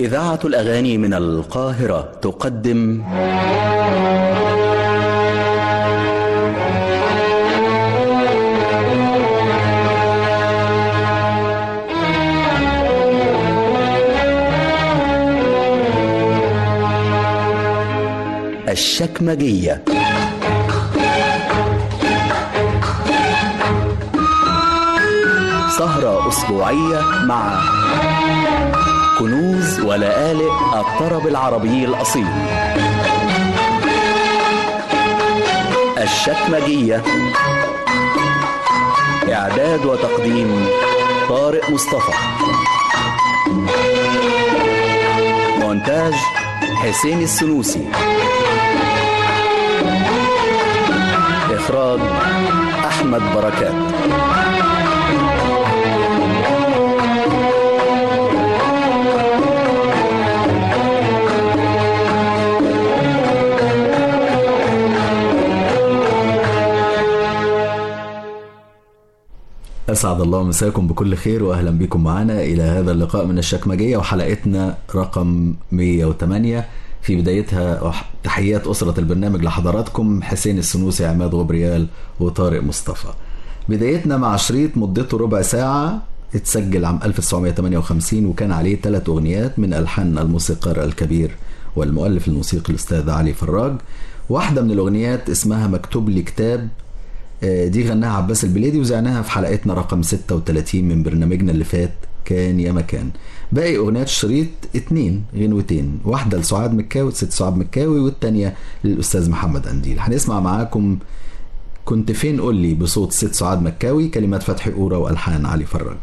إذاعة الأغاني من القاهرة تقدم الشكمجية سهرة أسبوعية مع كنوز ولآلئ الطرب العربي الأصيل الشكمجية إعداد وتقديم طارق مصطفى مونتاج حسين السنوسي إخراج أحمد بركات أسعد الله مساكم بكل خير وأهلا بكم معنا إلى هذا اللقاء من الشكمجية وحلقتنا رقم 108 في بدايتها تحيات أسرة البرنامج لحضراتكم حسين السنوسي عماد غبريال وطارق مصطفى بدايتنا مع شريط مدته ربع ساعة اتسجل عام 1958 وكان عليه ثلاث أغنيات من ألحان الموسيقار الكبير والمؤلف الموسيقي الأستاذ علي فراج واحدة من الأغنيات اسمها مكتوب لي كتاب دي غناها عباس البليدي وزعناها في حلقتنا رقم 36 من برنامجنا اللي فات كان يا مكان باقي اغنيات الشريط اتنين غنوتين واحده لسعاد مكاوي ست سعاد مكاوي والتانيه للاستاذ محمد انديل هنسمع معاكم كنت فين قول لي بصوت ست سعاد مكاوي كلمات فتحي قوره والحان علي فراج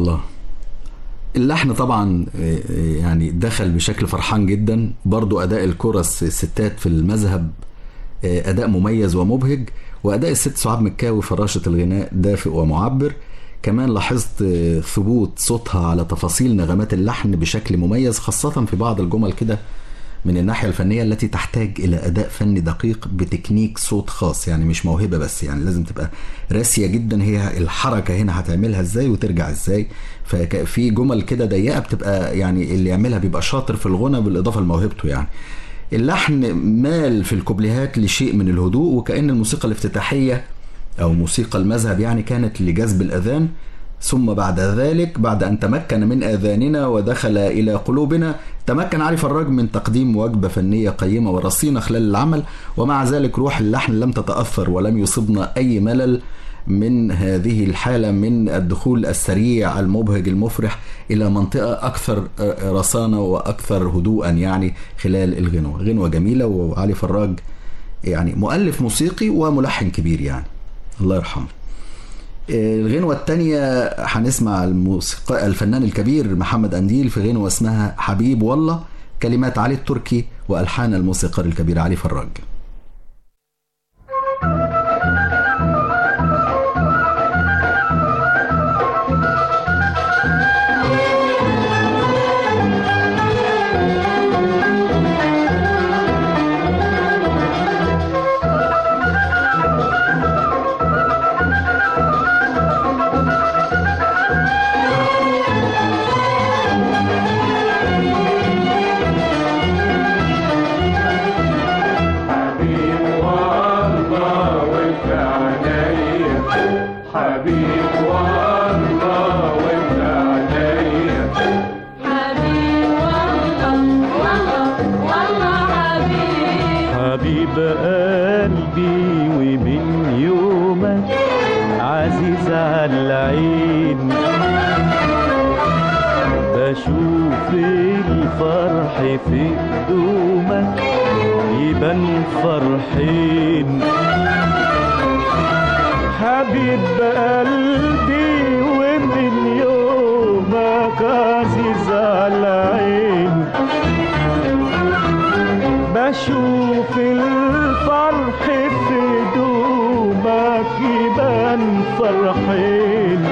الله اللحن طبعا آه، آه، يعني دخل بشكل فرحان جدا برضو أداء الكورس الستات في المذهب آه، أداء مميز ومبهج وأداء الست سعاد مكاوي فراشة الغناء دافئ ومعبر كمان لاحظت آه، ثبوت صوتها على تفاصيل نغمات اللحن بشكل مميز خاصة في بعض الجمل كده من الناحية الفنية التي تحتاج إلى أداء فني دقيق بتكنيك صوت خاص يعني مش موهبة بس يعني لازم تبقى راسية جدا هي الحركة هنا هتعملها ازاي وترجع ازاي ففي جمل كده ضيقة بتبقى يعني اللي يعملها بيبقى شاطر في الغنى بالإضافة لموهبته يعني اللحن مال في الكوبليهات لشيء من الهدوء وكأن الموسيقى الافتتاحية أو موسيقى المذهب يعني كانت لجذب الأذان ثم بعد ذلك بعد أن تمكن من آذاننا ودخل إلى قلوبنا تمكن علي فراج من تقديم وجبة فنية قيمة ورصينة خلال العمل ومع ذلك روح اللحن لم تتأثر ولم يصبنا أي ملل من هذه الحالة من الدخول السريع المبهج المفرح إلى منطقة أكثر رصانة وأكثر هدوءا يعني خلال الغنوة غنوة جميلة وعلي فراج يعني مؤلف موسيقي وملحن كبير يعني الله يرحمه الغنوة التانية هنسمع الموسيقى الفنان الكبير محمد أنديل في غنوة اسمها حبيب والله كلمات علي التركي وألحان الموسيقار الكبير علي فراج حبيب والله وانت عليا حبيب والله وانت عليا حبيب والله والله والله حبيب حبيب قلبي ومن يومك عزيز على العين بشوف الفرح في قدومك يبان فرحين حبيب قلبي ومن يومك عزيز على العين بشوف الفرح في دوبك يبان فرحين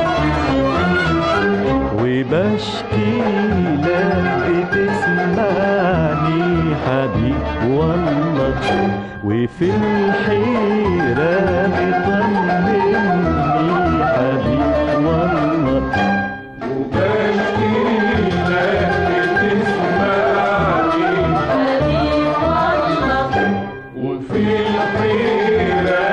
وبشكي لك بتسمعني حبيب والله وفي الحيرة بطمني حبيب والله وبشكي لك تسمعني حبيب والله وفي الحيرة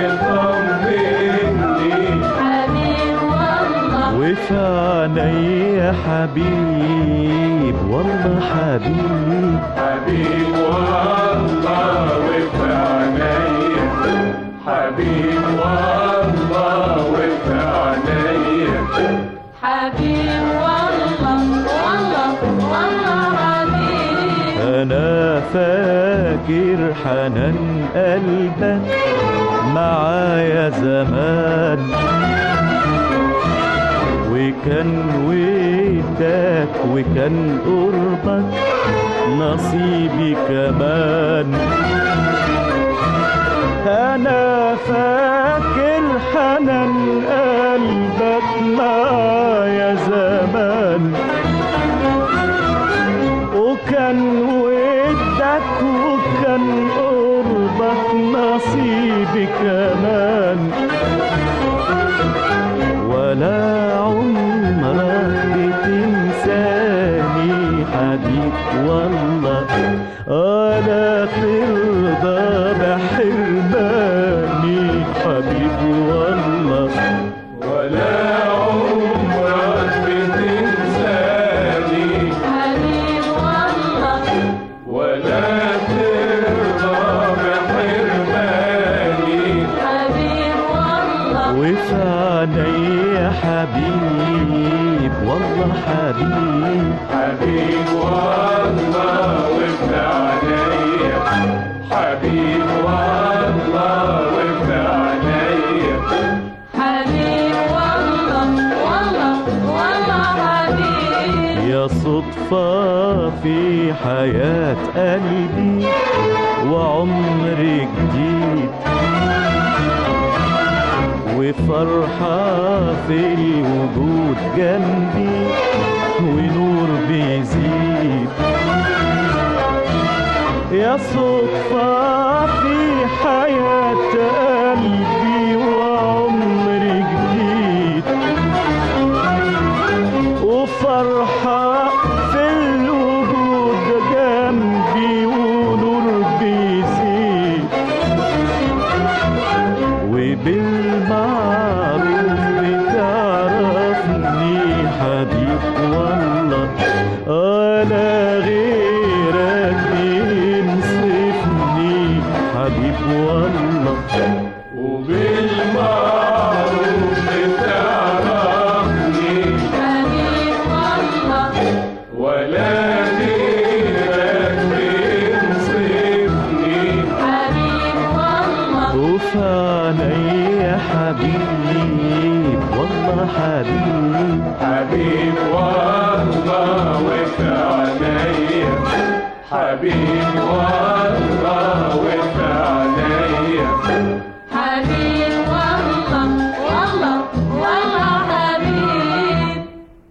بتطمني حبيب والله وفي عيني حبيب والله حبيب حبيب والله وفي عينيا حبيب والله وفي عينيا حبيب والله والله والله حبيب انا فاكر حنان قلبك معايا زمان وكان ودك وكان قربك نصيبي كمان انا فاكر حنان قلبك معايا زمان وكان ودك وكان قربك نصيبي كمان ولا عمرك بتنساني حبيب والله ولا ترضى بحرماني حبيب والله ولا عمرك بتنساني حبيب والله ولا ترضى بحرماني حبيب والله وفي عيني حبيب والله حبيب حبيب والله وفي عينيا حبيب والله وفي عينيا حبيب والله والله حياة قلبي وعمر جديد وفرحة في الوجود جنبي ونور بيزيد يا صدفة في حياة قلبي وعمر جديد وفرحة في الوجود جنبي ونور بيزيد وبالمعروف بتعرفني حبيب والله أنا غيرك ينصفني حبيب والله وبالمعروف بتعرفني حبيب والله ولا غيرك بينصفني حبيب والله وفي عيني حبيب والله حبيب حبيب والله وفي عينيا حبيب والله وفي عينيا حبيب والله والله والله حبيب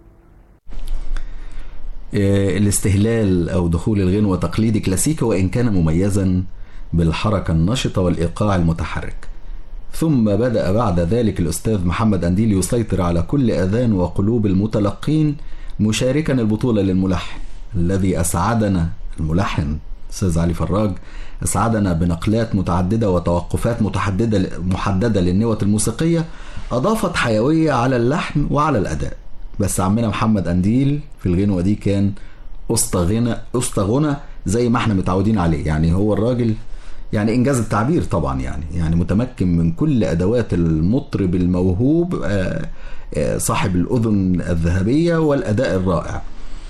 آه، الاستهلال أو دخول الغنوة تقليدي كلاسيكي وإن كان مميزا بالحركة النشطة والإيقاع المتحرك ثم بدأ بعد ذلك الأستاذ محمد أنديل يسيطر على كل أذان وقلوب المتلقين مشاركا البطولة للملحن الذي أسعدنا الملحن أستاذ علي فراج أسعدنا بنقلات متعددة وتوقفات متحددة محددة للنوة الموسيقية أضافت حيوية على اللحن وعلى الأداء بس عمنا محمد أنديل في الغنوة دي كان أسطى غنى أسطى غنى زي ما احنا متعودين عليه يعني هو الراجل يعني انجاز التعبير طبعا يعني يعني متمكن من كل ادوات المطرب الموهوب آه، آه، صاحب الاذن الذهبيه والاداء الرائع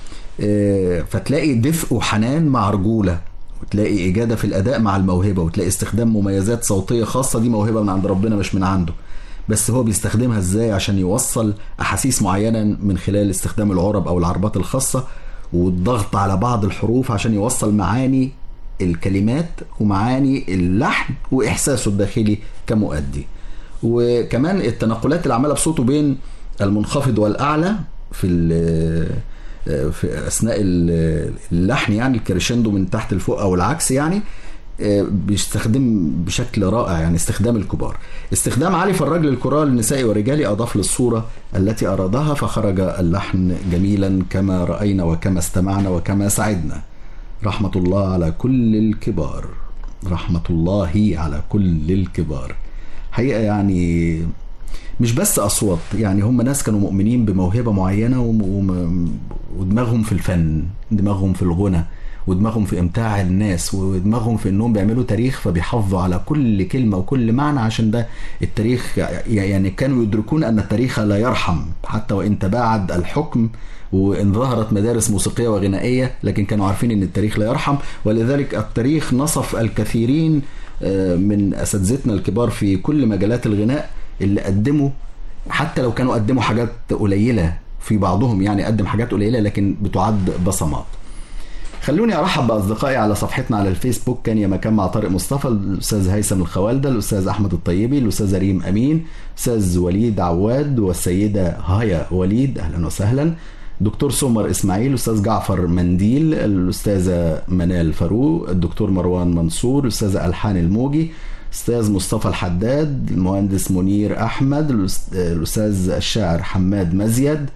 آه، فتلاقي دفء وحنان مع رجوله وتلاقي اجاده في الاداء مع الموهبه وتلاقي استخدام مميزات صوتيه خاصه دي موهبه من عند ربنا مش من عنده بس هو بيستخدمها ازاي عشان يوصل احاسيس معينه من خلال استخدام العرب او العربات الخاصه والضغط على بعض الحروف عشان يوصل معاني الكلمات ومعاني اللحن واحساسه الداخلي كمؤدي وكمان التنقلات اللي عملها بصوته بين المنخفض والاعلى في ال- في اثناء ال- اللحن يعني الكريشندو من تحت لفوق او العكس يعني آه، بيستخدم بشكل رائع يعني استخدام الكبار استخدام علي فراج للكورال النسائي والرجالي أضاف للصورة التي أرادها فخرج اللحن جميلا كما رأينا وكما استمعنا وكما سعدنا رحمة الله على كل الكبار رحمة الله على كل الكبار حقيقة يعني مش بس أصوات يعني هم ناس كانوا مؤمنين بموهبة معينة وم- وم- ودماغهم في الفن دماغهم في الغنى ودماغهم في إمتاع الناس ودماغهم في إنهم بيعملوا تاريخ فبيحافظوا على كل كلمة وكل معنى عشان ده التاريخ يعني كانوا يدركون أن التاريخ لا يرحم حتى وإن تباعد الحكم وإن ظهرت مدارس موسيقية وغنائية لكن كانوا عارفين أن التاريخ لا يرحم ولذلك التاريخ نصف الكثيرين آه، من أساتذتنا الكبار في كل مجالات الغناء اللي قدموا حتى لو كانوا قدموا حاجات قليلة في بعضهم يعني قدم حاجات قليلة لكن بتعد بصمات خلوني ارحب باصدقائي على صفحتنا على الفيسبوك كان يا مكان مع طارق مصطفى الاستاذ هيثم الخوالده الاستاذ احمد الطيبي الاستاذ ريم امين الاستاذ وليد عواد والسيده هايا وليد اهلا وسهلا دكتور سمر اسماعيل الاستاذ جعفر منديل الاستاذه منال فاروق الدكتور مروان منصور الاستاذه الحان الموجي استاذ مصطفى الحداد المهندس منير احمد الأست- الاستاذ الشاعر حماد مزيد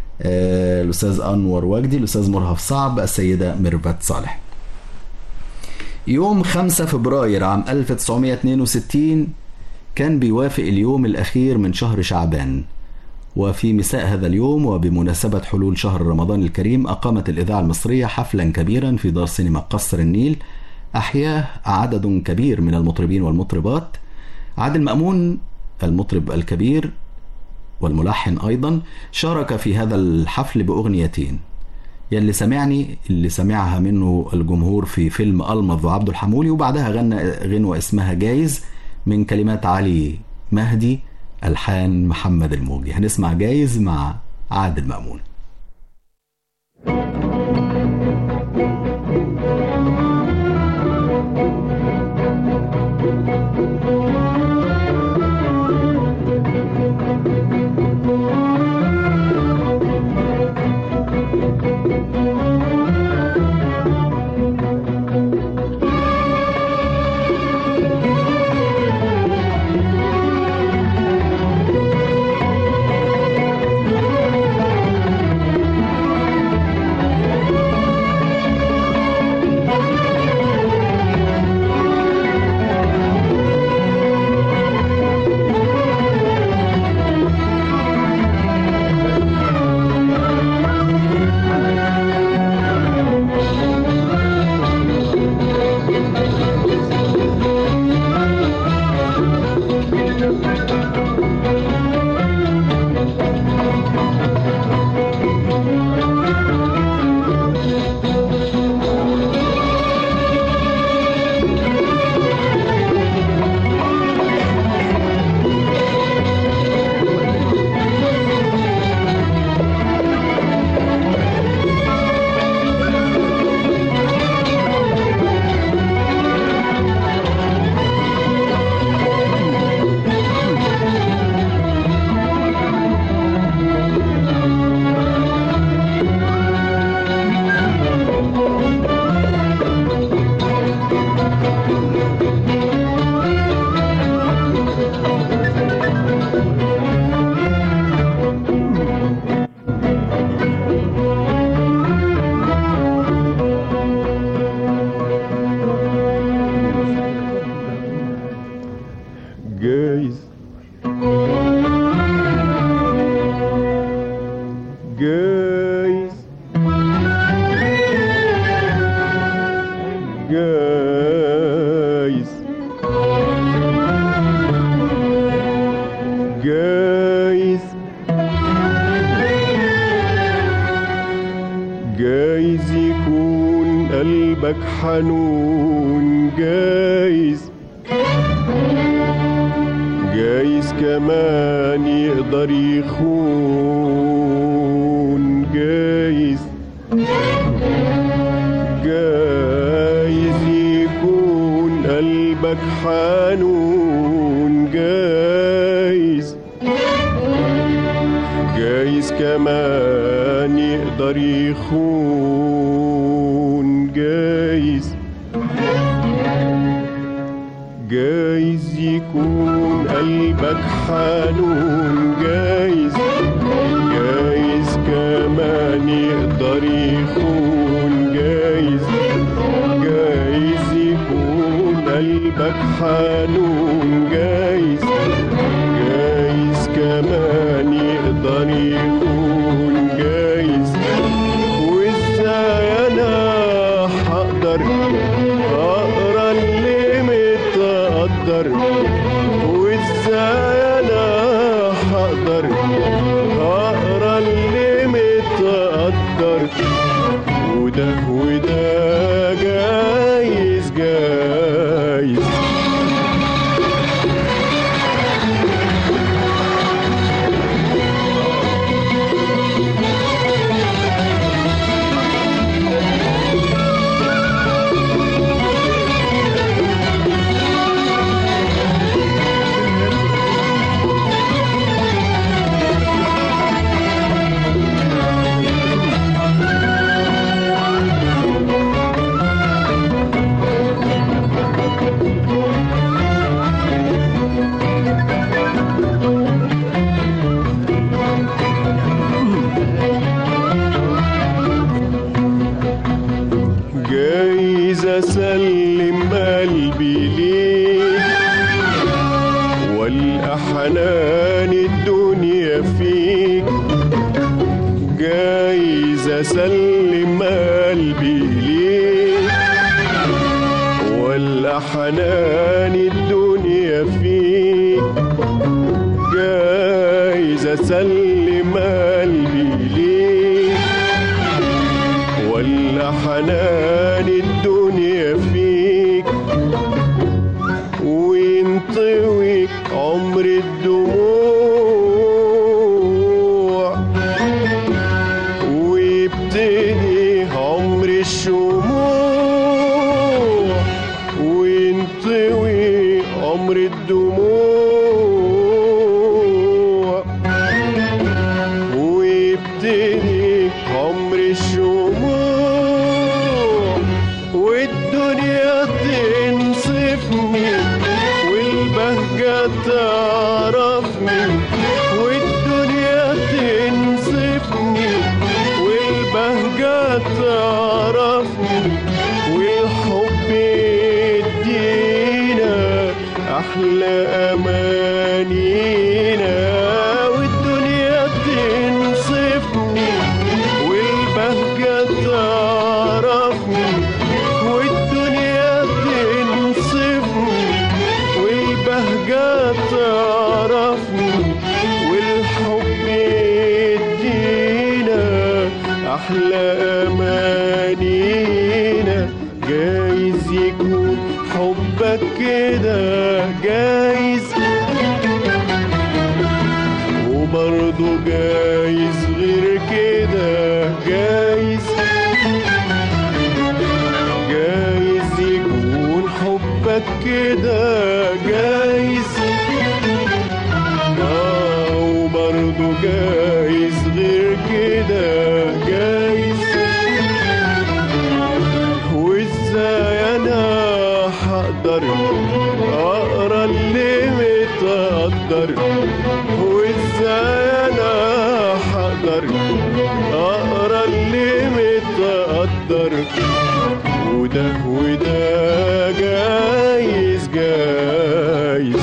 آه، الاستاذ انور وجدي الاستاذ مرهف صعب السيده ميرفت صالح يوم 5 فبراير عام 1962 كان بيوافق اليوم الأخير من شهر شعبان وفي مساء هذا اليوم وبمناسبة حلول شهر رمضان الكريم أقامت الإذاعة المصرية حفلا كبيرا في دار سينما قصر النيل أحياه عدد كبير من المطربين والمطربات عادل مأمون المطرب الكبير والملحن أيضا شارك في هذا الحفل بأغنيتين يلي سمعني اللي سمعها منه الجمهور في فيلم ألمظ وعبد الحمولي وبعدها غنى غنوة اسمها جايز من كلمات علي مهدي ألحان محمد الموجي هنسمع جايز مع عادل مأمون جايز جايز جايز جايز جايز يكون قلبك حنون جايز جايز كمان يقدر يخون جايز جايز يكون قلبك حنون جايز جايز كمان يقدر يخون جايز جايز يكون قلبك حنون جايز جايز كمان يقدر يخون جايز جايز يكون قلبك حنون جايز جايز كمان يقدر يخون جايز وازاي انا هقدر اقرا اللي متقدر وازاي انا هقدر اقرا اللي متقدر وده وده جايز جايز جايز اسلم قلبي ليك والقى حنان الدنيا فيك جايز اسلم قلبي ليك والقى حنان الدنيا فيك جايز اسلم قلبي ليك ولا حنان الدنيا فيك وينطوي عمر الدموع ويبتدي عمر الشموع وينطوي عمر عمر الدموع ويبتدي عمر الشموع والدنيا تنصفني والبهجة تعرفني والدنيا تنصفني والبهجة تعرفني والحب يدينا أحلى أمانينا والدنيا تنصفني والبهجة تعرفني والدنيا تنصفني والبهجة تعرفني والحب يدينا أحلى أمانينا جايز يكون حبك كده جايز وبرضه جايز غير كده جايز جايز يكون حبك كده جايز آه وبرضه جايز غير كده جايز وازاي انا هقدر اقرا اللي متقدر وازاي انا هقدر اقرا اللي متقدر وده وده جايز جايز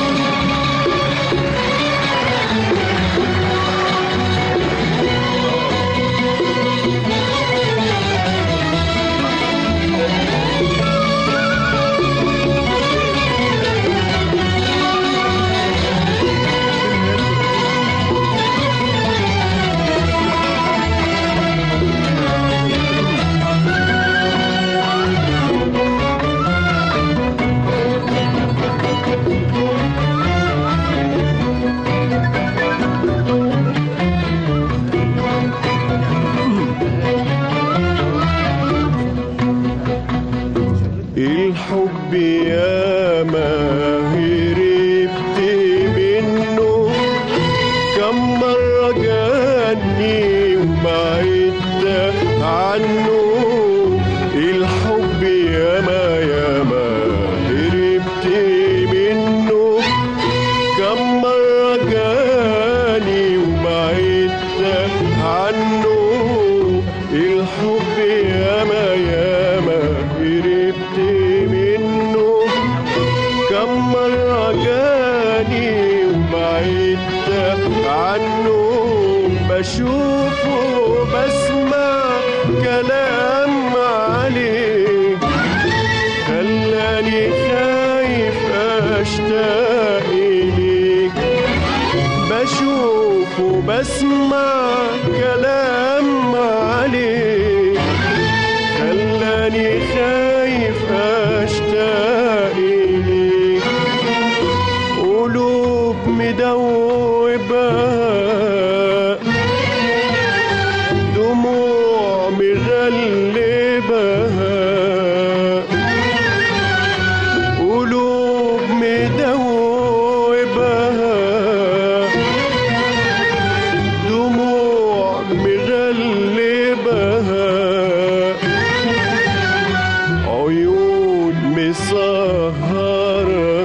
الحب يا ما هربت منه كم مرة جاني وبعدت عنه الحب يا ما يا ما هربت منه كم مرة جاني وبعدت عنه الحب يا ما يا ما هربت منه كم مرة جاني وبعدت عنه بشوفه بسمع كلام عليه خلاني خايف اشتاق إليك بشوفه بسمع كلام عليه خلاني خايف اشتاق إليك قلوب مدوبة دموع مغلبة قلوب مدوبة دموع مغلبة عيون مسهرة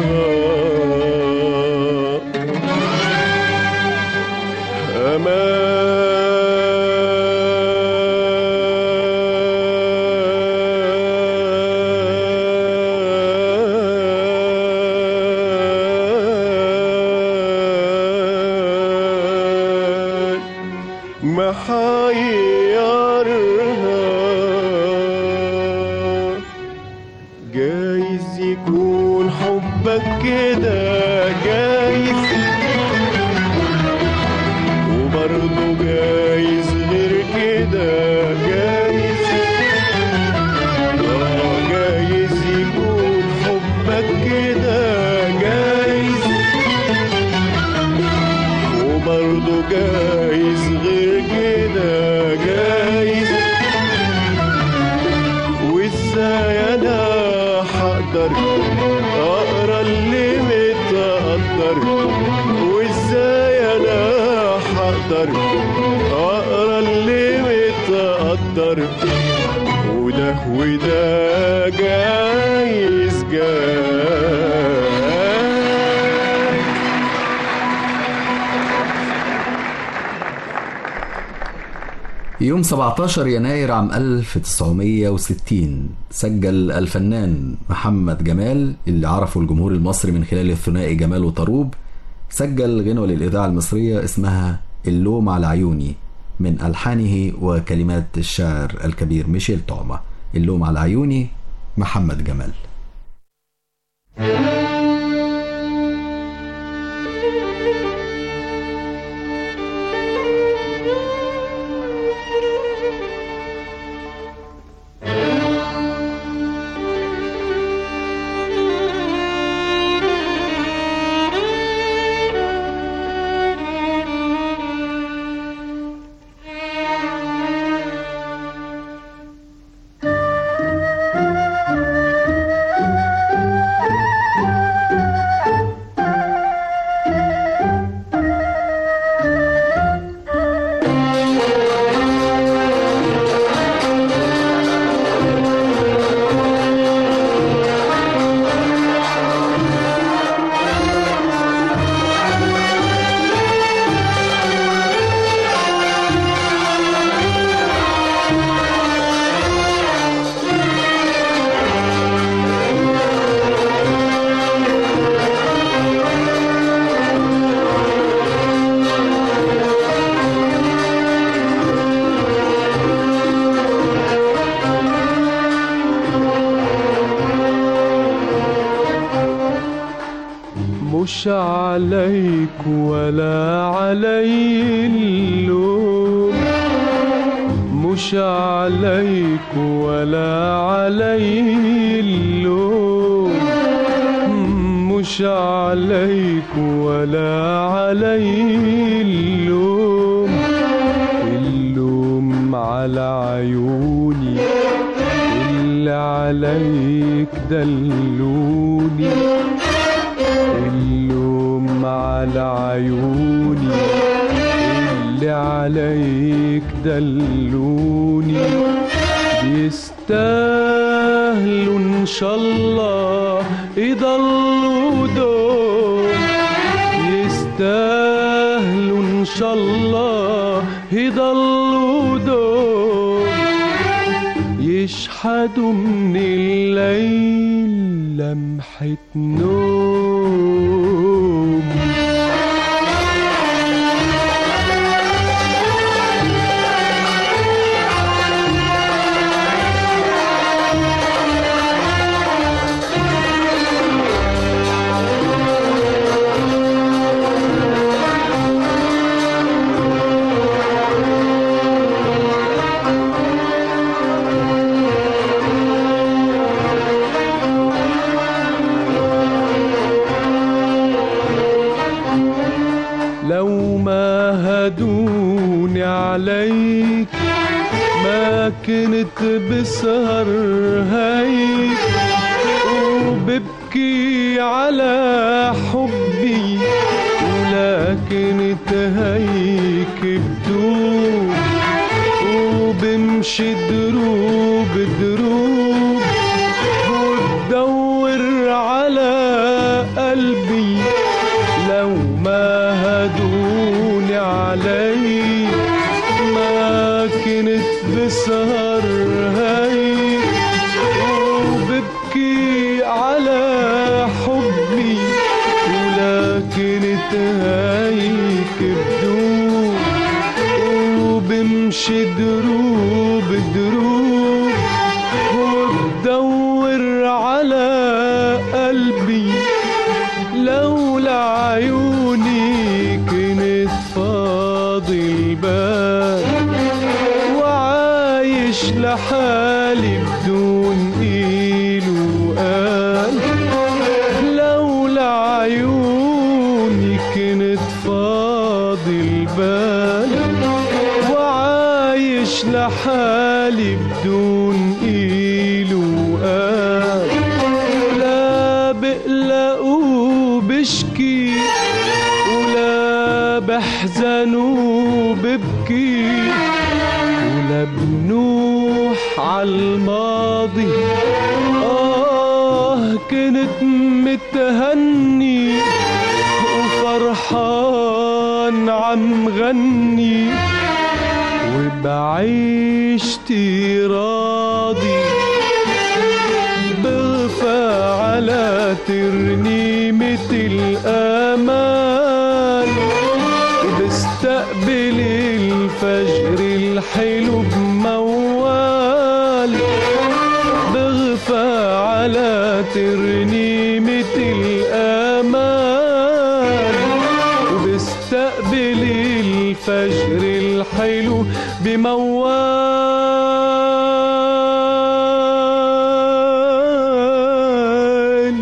أمان محيرها جايز يكون حبك كده جايز وبرضه جايز غير كده جايز آه جايز يكون حبك كده جايز وبرضه جايز غير كده جايز وازاي انا هقدر اقرا اللي متقدر اقرا اللي متقدر وده وده جايز جاي يوم 17 يناير عام 1960 سجل الفنان محمد جمال اللي عرفه الجمهور المصري من خلال الثنائي جمال وطروب سجل غنوة للإذاعة المصرية اسمها اللوم على عيوني من ألحانه وكلمات الشاعر الكبير ميشيل طعمة اللوم على عيوني محمد جمال مش عليك ولا علي اللوم مش عليك ولا علي اللوم مش عليك ولا علي اللوم اللوم على عيوني اللي عليك دلوني اللوم على عيوني اللي عليك دلوني بيستاهلوا ان شاء الله يضلوا دول يستاهلوا ان شاء الله يضلوا دول يشحدوا من الليل لمحة نوم لو ما هدوني عليك ما كنت بسهر هيك وببكي على حبي ولكن هيك بدوب وبمشي دروب دروب وتدور على قلبي لو ما هدوني علي ما كنت بسهر هيك وببكي على حبي ولكن هيك بدوب وبمشي دروب دروب وبدور على قلبي لولا عيوني كنت فاضي البال وعايش لحالي بدون إيل وقال لولا عيوني كنت فاضي البال وعايش لحالي بدون إيل وقال لا بقلق وبشكي ولا بحزن وببكي ولا بنوح عالماضي آه كنت متهني وفرحان عم غني وبعيشتي راضي بغفى على ترنيمة الآمال وبستقبل الفجر الحلو بموال بغفى على ترنيمة الآمال وبستقبل الفجر الحلو بموال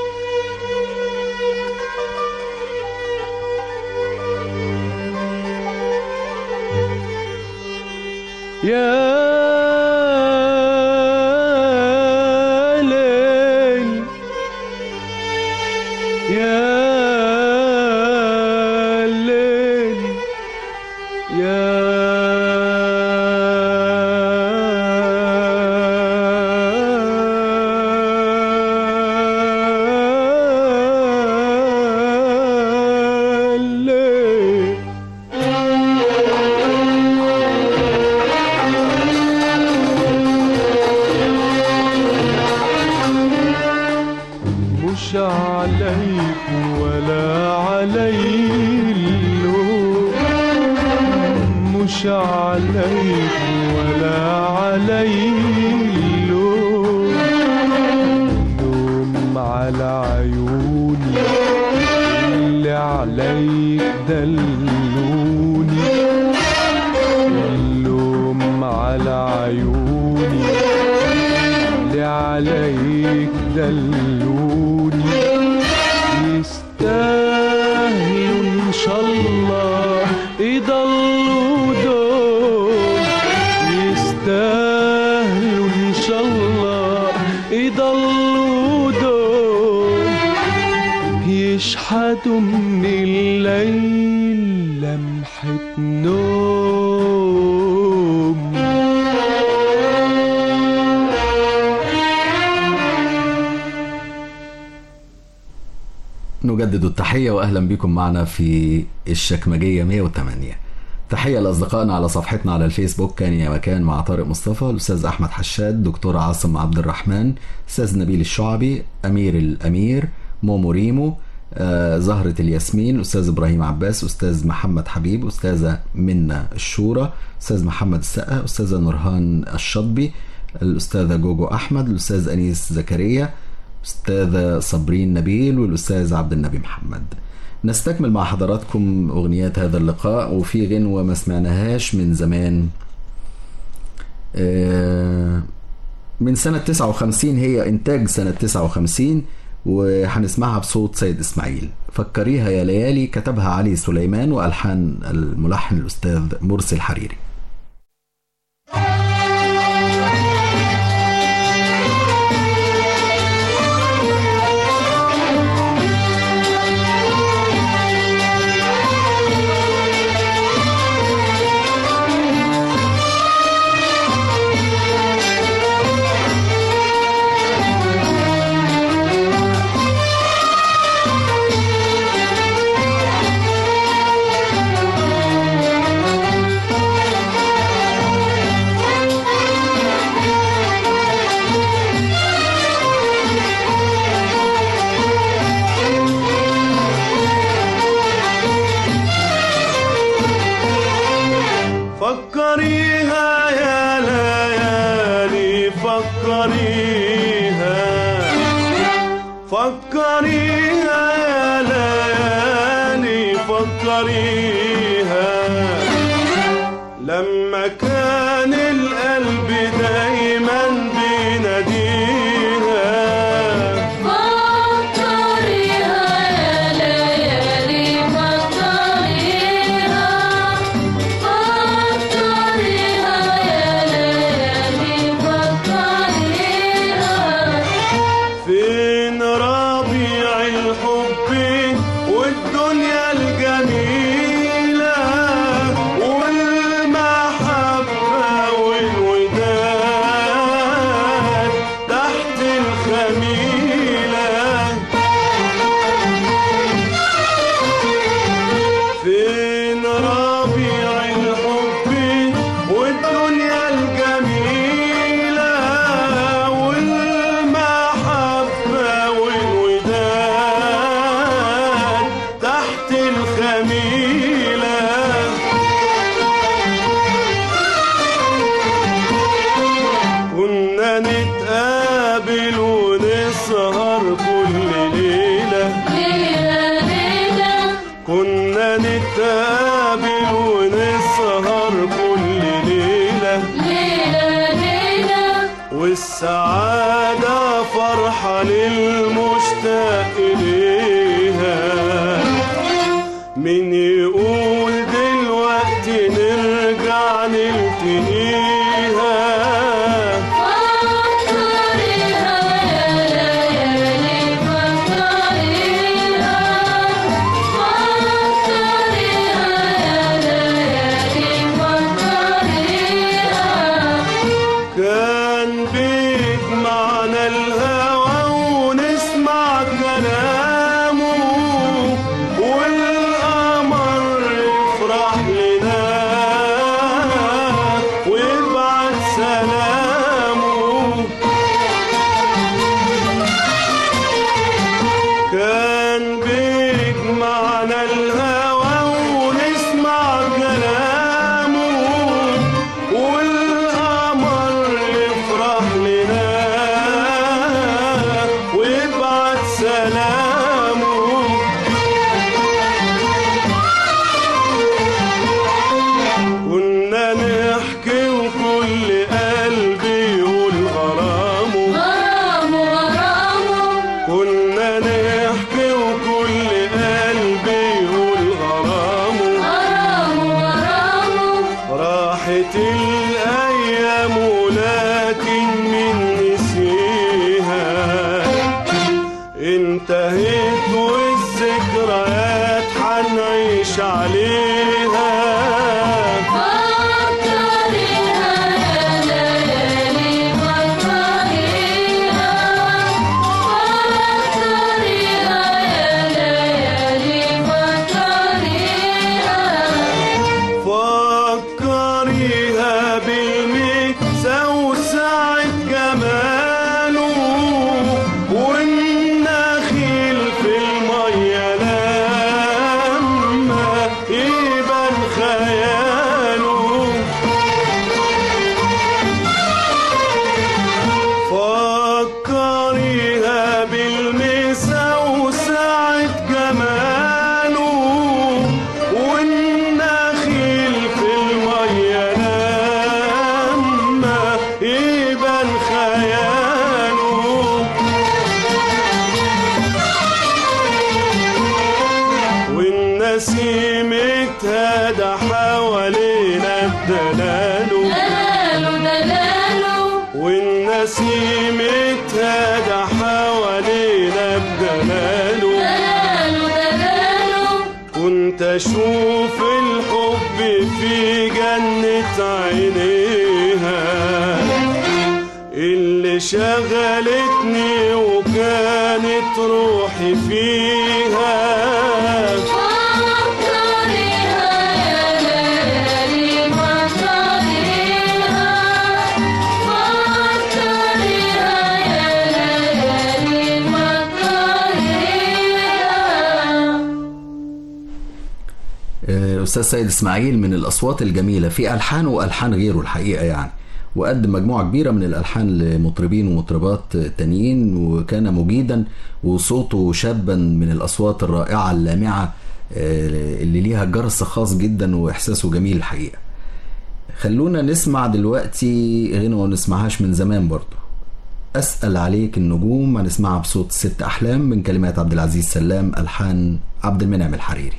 يا ليل يا ليل يا ليل مش عليك ولا علي اللوم مش عليك ولا علي اللوم لوم على عيوني اللي عليك دلوني اللوم على عيوني اللي عليك دلوني يستاهلوا ان شاء الله يضلوا دول يستاهلوا ان شاء الله يضلوا دول يشحتوا من الليل لمحة نوم نجدد التحية وأهلا بكم معنا في الشكمجية 108 تحية لأصدقائنا على صفحتنا على الفيسبوك كان يا مكان مع طارق مصطفى الأستاذ أحمد حشاد دكتور عاصم عبد الرحمن أستاذ نبيل الشعبي أمير الأمير مومو ريمو آه، زهرة الياسمين أستاذ إبراهيم عباس أستاذ محمد حبيب أستاذة منى الشورى أستاذ محمد السقا أستاذة نورهان الشطبي الأستاذة جوجو أحمد الأستاذ أنيس زكريا أستاذة صابرين نبيل والأستاذ عبد النبي محمد نستكمل مع حضراتكم أغنيات هذا اللقاء وفي غنوة ما سمعناهاش من زمان آه، من سنة 59 هي إنتاج سنة 59 وهنسمعها بصوت سيد إسماعيل فكريها يا ليالي كتبها علي سليمان وألحان الملحن الأستاذ مرسي الحريري فكريها يا ليالي فكريها فكريها يا ليالي فكريها لما كان القلب دايما بيناديها فكريها يا ليالي فكريها فكريها يا ليالي فكريها فين ربيع الحب والدنيا الجميلة ليلة ليلة ليلة كنا نتقابل ونسهر كل ليلة ليلة ليلة والسعادة فرحة للمشتاق ليها من يقول دلوقتي نرجع نلتقيها فكريها يا ليالي فكريها فكريها يا ليالي فكريها كان بيجمعنا الهوى ونسمع كلامه والقمر يفرح لنا ويبعت سلامه كان بيجمعنا الهوى ونسمع كلامه والقمر يفرح لنا ويبعت سلامه كنا نحكي وكل قلب يقول غرامه غرام غرام كنا نحكي وكل قلب يقول غرامه غرام غرام راحت الأيام ولكن من نسيها انتهت والذكريات حنعيش عليها فكريها يا ليالي فكريها فكريها يا ليالي فكريها فكريها بالمكسى وسعة جماله والنخيل في المية لما يبان خياله فكريها بالمسا وسعة جماله والنخيل في المية لما يبان خياله والنسيم اتهدى حوالينا بدلاله دلاله دلاله والنسيم اتهدى حوالينا بدلاله دلاله دلاله كنت اشوف الحب في جنة عينيها اللي شغلتني وكانت روحي فيها فكريها يا ليالي فكريها فكريها يا ليالي فكريها آه، أستاذ سيد إسماعيل من الأصوات الجميلة في ألحان وألحان غيره الحقيقة يعني وقدم مجموعة كبيرة من الألحان لمطربين ومطربات تانيين وكان مجيدا وصوته شابا من الأصوات الرائعة اللامعة آه، اللي ليها جرس خاص جدا وإحساسه جميل الحقيقة خلونا نسمع دلوقتي غنوة ما نسمعهاش من زمان برضه أسأل عليك النجوم هنسمعها بصوت ست أحلام من كلمات عبد العزيز سلام ألحان عبد المنعم الحريري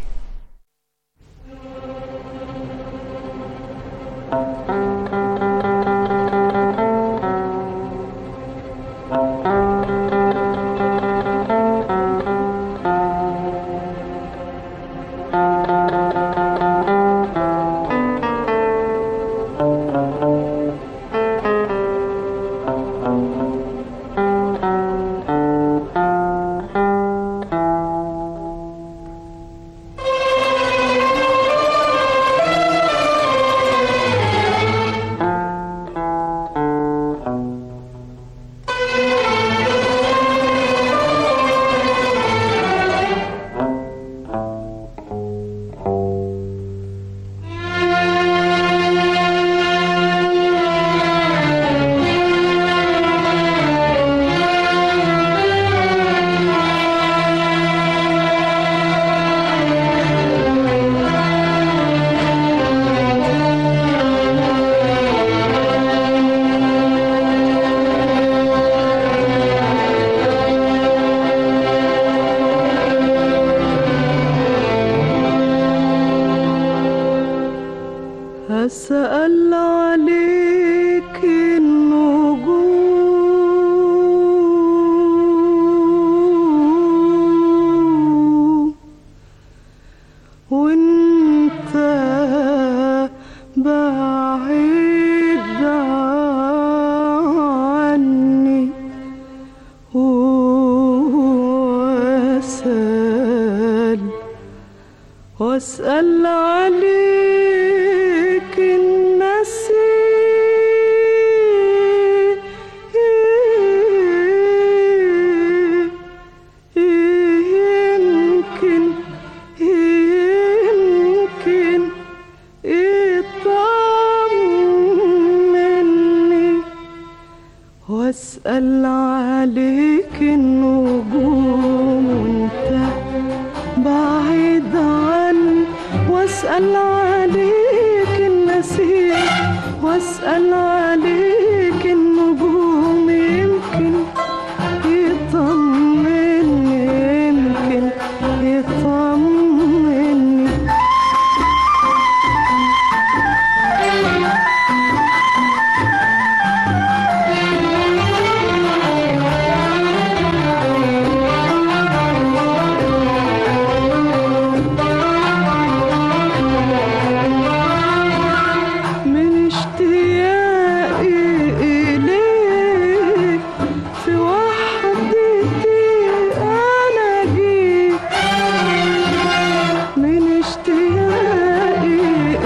فكريها واسأل عليك النسيم يمكن يمكن يطمني واسأل عليك النجوم وانت بعيد عني واسأل عليك النسيم واسأل عليك النجوم يمكن يطمني يمكن يطمني من اشتياقي إليك في وحدتي أنا جيت من اشتياقي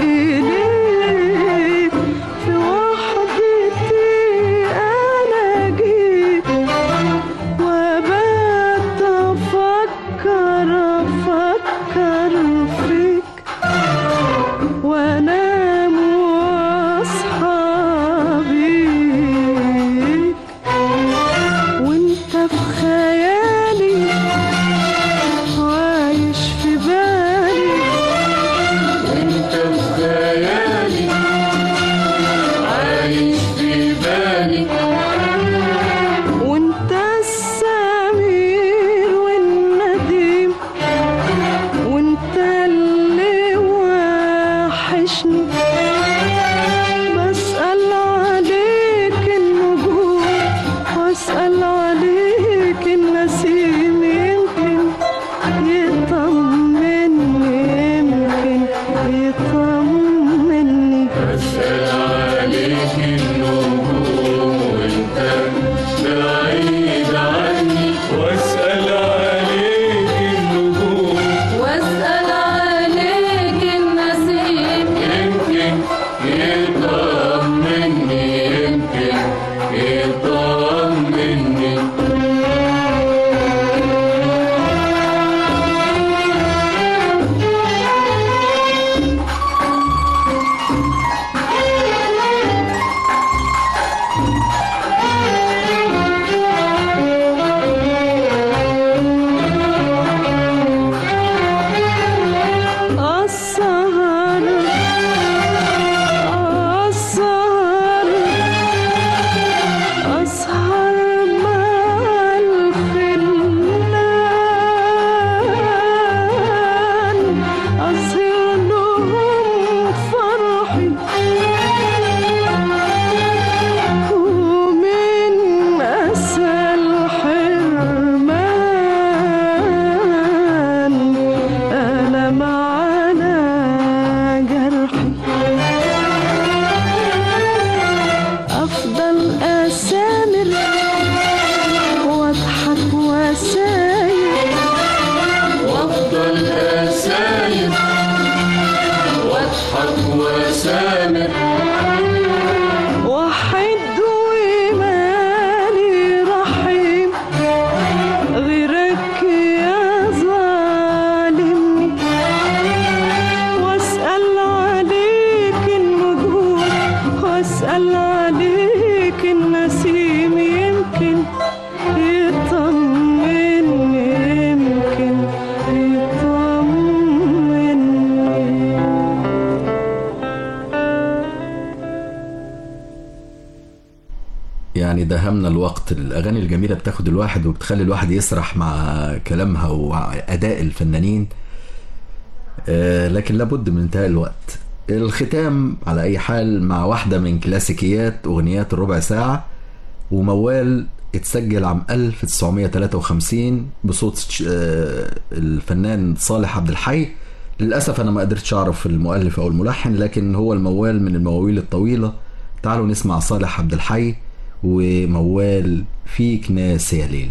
إليك في وحدتي أنا جيت وبات أفكر أفكر فيك وانام واصحى بيك وانت في خيالي عايش في بالي انت في خيالي عايش في بالي وانت السمير والنديم وانت اللي وحشني بسأل عليك النجوم واسأل عليك النسيم يمكن يطمني يمكن يطمني اسال عليك النجوم وانت بعيد عني واسال عليك النجوم واسأل عليك النسيم يمكن يطمني يمكن يطمني السهر السهر أسهر مع الخلان أظهر لهم فرحي ومن أسى الحرمان ألم على جرحي أفضل أسامر وأضحك وأساير وافضل اساير واضحك وسامر وحد وإيماني رحيم غيرك يا ظالمني واسأل عليك النجوم واسأل عليك النسيم يمكن يطمني يمكن يطمني يعني دهمنا الوقت الأغاني الجميلة بتاخد الواحد وبتخلي الواحد يسرح مع كلامها وأداء الفنانين آه، لكن لابد من انتهاء الوقت الختام على أي حال مع واحدة من كلاسيكيات أغنيات الربع ساعة وموال اتسجل عام 1953 بصوت ش- آه، الفنان صالح عبد الحي للأسف أنا ما قدرتش أعرف المؤلف أو الملحن لكن هو الموال من المواويل الطويلة تعالوا نسمع صالح عبد الحي وموال فيك ناس يا ليل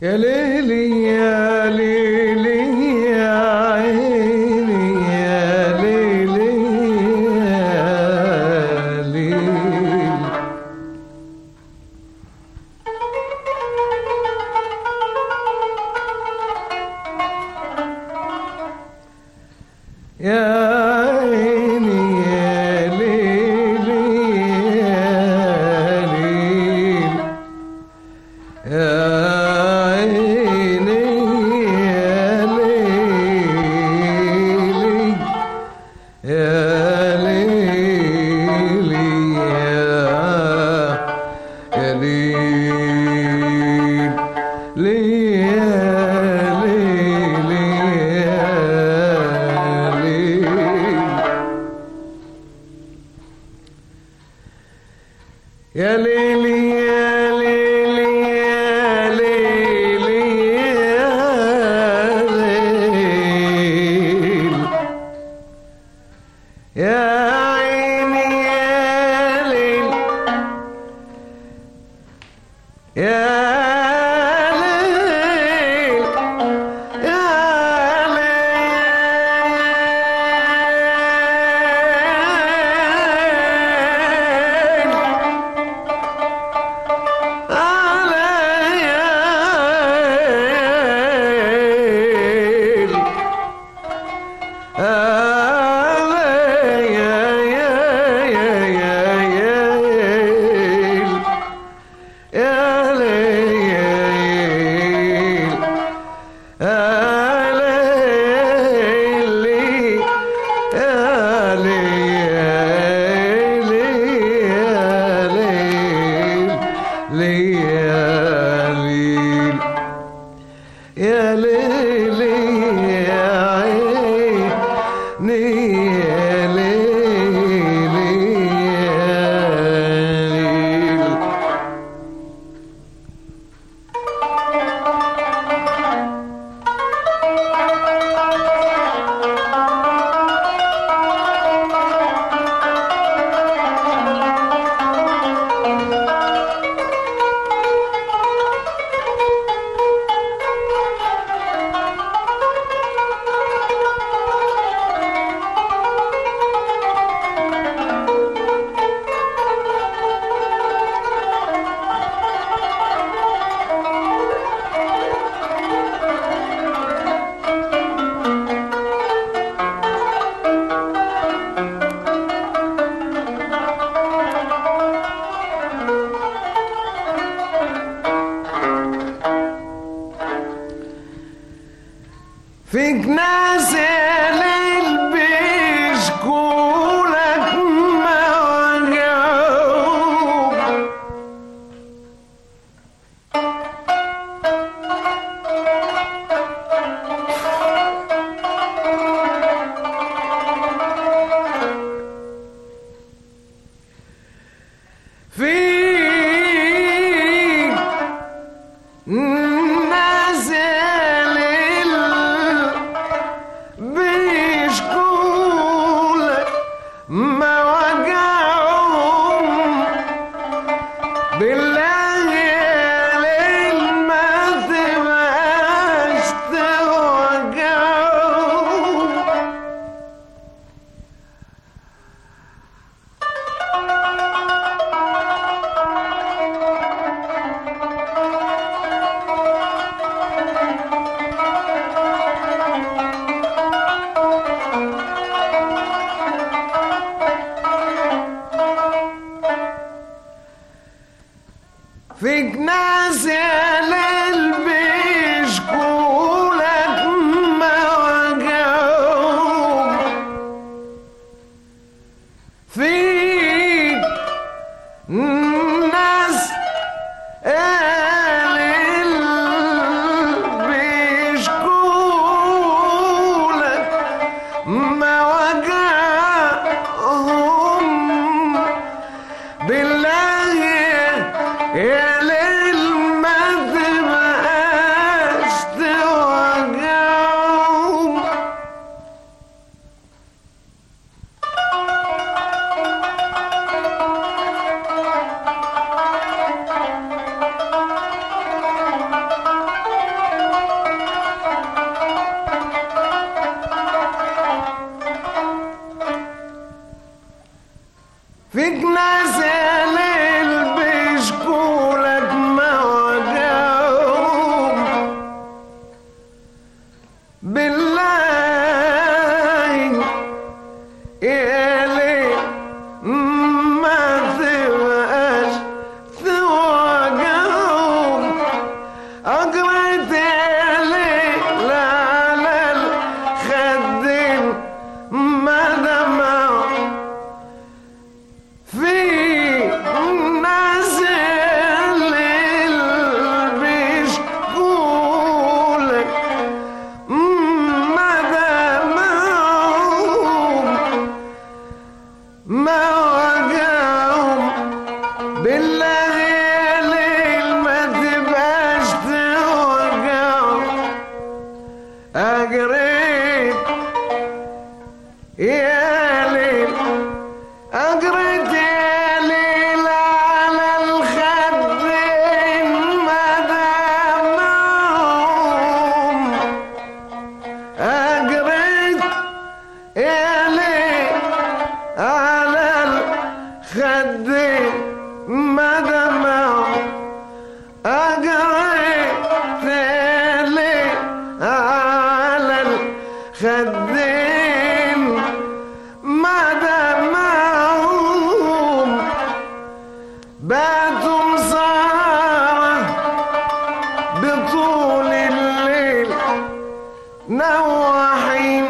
يا ليلي يا ليلي يا عيني يا ليلي يا ليلي يا عيني يا ليلي يا ليلي يا عيني يا ليلي يا ليلي يا يا ليل لي يا ليلي يا ليل يا ليلي يا ليلي يا ليلي يا ليل يا عيني يا ليل يا ليل يا ليل يا ليلي يا عيني يا ليلي يا ليل فيك ناس الليل بيشكولك موجوع فيك نازل بيشكولك ما وجعهم بالله يا ليل ما تبقاش توجعهم فيك ناس يا ليل بيشكولك ما وجعهم فيك ناس قليل بيشكولك ما وجعهم بالله يا ليل ما فيك ناس يا ليل بيشكولك موجعهم بالله يا ليل ما تبقاش توجعهم أجريت يا ليل على الخدين ما دمعوا في ناس الليل بيشكولك ما دمعهم ما وجعهم بالله يا ليل ما تبقاش توجعهم أجريت يا ليل أجريت يا ليل على الخدين ما دمعهم أجريت يا ليل على الخدين ما دمعهم أجريت يا ليل على الخدين ما دمعهم باتوا مسارة بطول الليل نواحين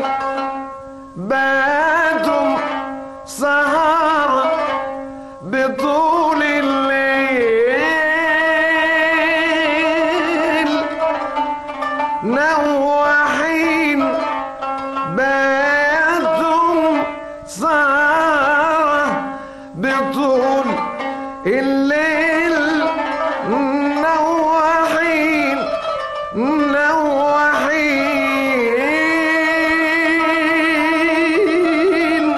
باتوا سهرة بطول الليل نواحين باتوا سهرة بطول الليل نواحين نواحين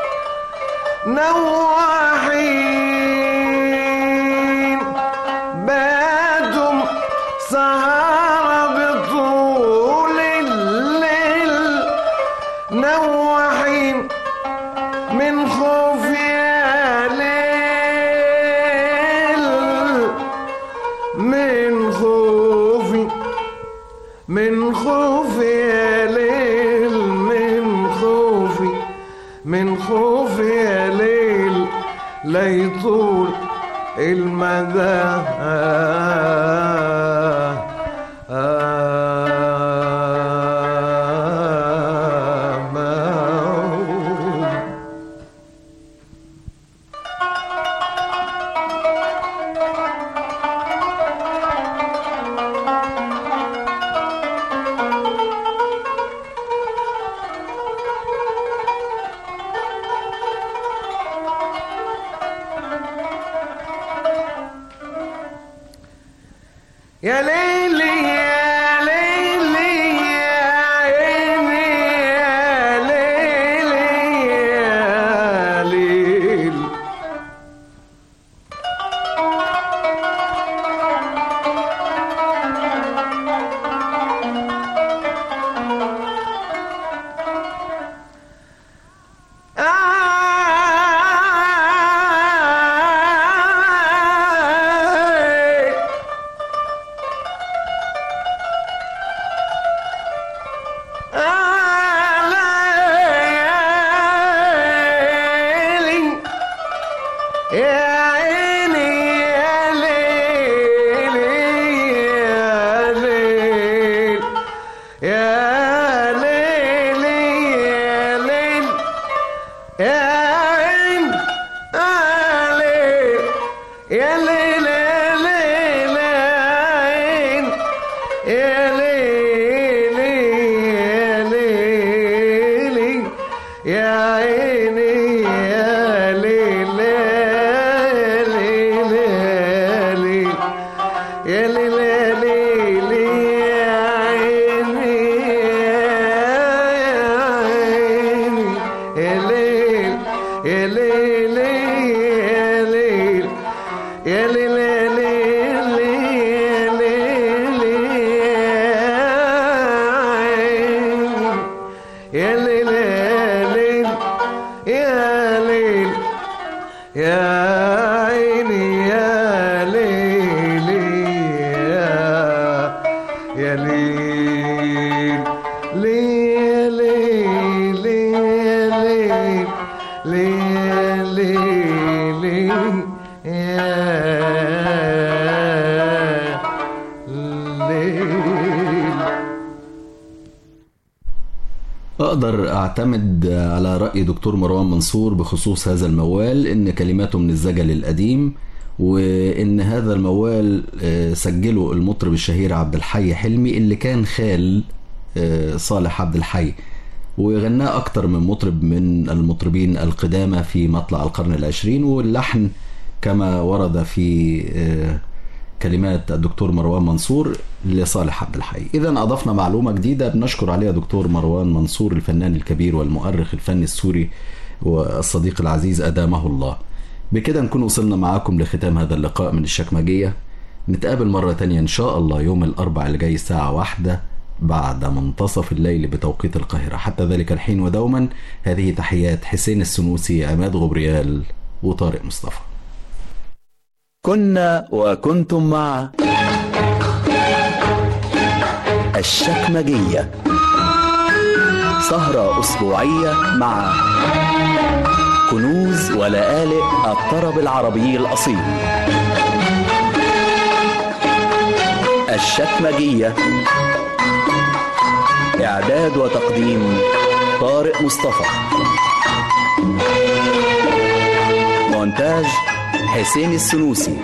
نواحين باتوا سهرة بطول الليل نواحين من خوف يا ليل من خوفي من خوفي يا ليل من خوفي من خوفي يا ليل لا يطول المدى يا ليلي يا ليلي يا عيني يا ليلي يا ليل آه ليلي يا عيني يا ليلي يا ليل يا ليلي يا ليل يا عين يا ليل يا ليل يا ليل يا عين يا ليلي يا ليلي يا عيني يا ليل يا ليل يا ليل يا ليل يا ليل يا ليل يا ليل يا ليل يا ليل يا ليل يا ليل يا عيني يا ليلي يا يا ليل ليل ليل ليل ليل ليل يا ليل أقدر أعتمد على رأي دكتور مروان منصور بخصوص هذا الموال إن كلماته من الزجل القديم وإن هذا الموال آه، سجله المطرب الشهير عبد الحي حلمي اللي كان خال آه، صالح عبد الحي وغناه أكتر من مطرب من المطربين القدامى في مطلع القرن العشرين واللحن كما ورد في آه، كلمات الدكتور مروان منصور لصالح عبد الحي إذا أضفنا معلومة جديدة بنشكر عليها دكتور مروان منصور الفنان الكبير والمؤرخ الفني السوري والصديق العزيز أدامه الله بكده نكون وصلنا معاكم لختام هذا اللقاء من الشكمجية نتقابل مرة تانية إن شاء الله يوم الأربع اللي جاي الساعة واحدة بعد منتصف الليل بتوقيت القاهرة حتى ذلك الحين ودوما هذه تحيات حسين السنوسي عماد غبريال وطارق مصطفى كنا وكنتم مع الشكمجية سهرة أسبوعية مع كنوز ولآلئ الطرب العربي الأصيل الشكمجية إعداد وتقديم طارق مصطفى مونتاج حسين السنوسي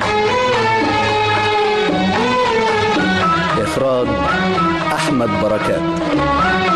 إخراج أحمد بركات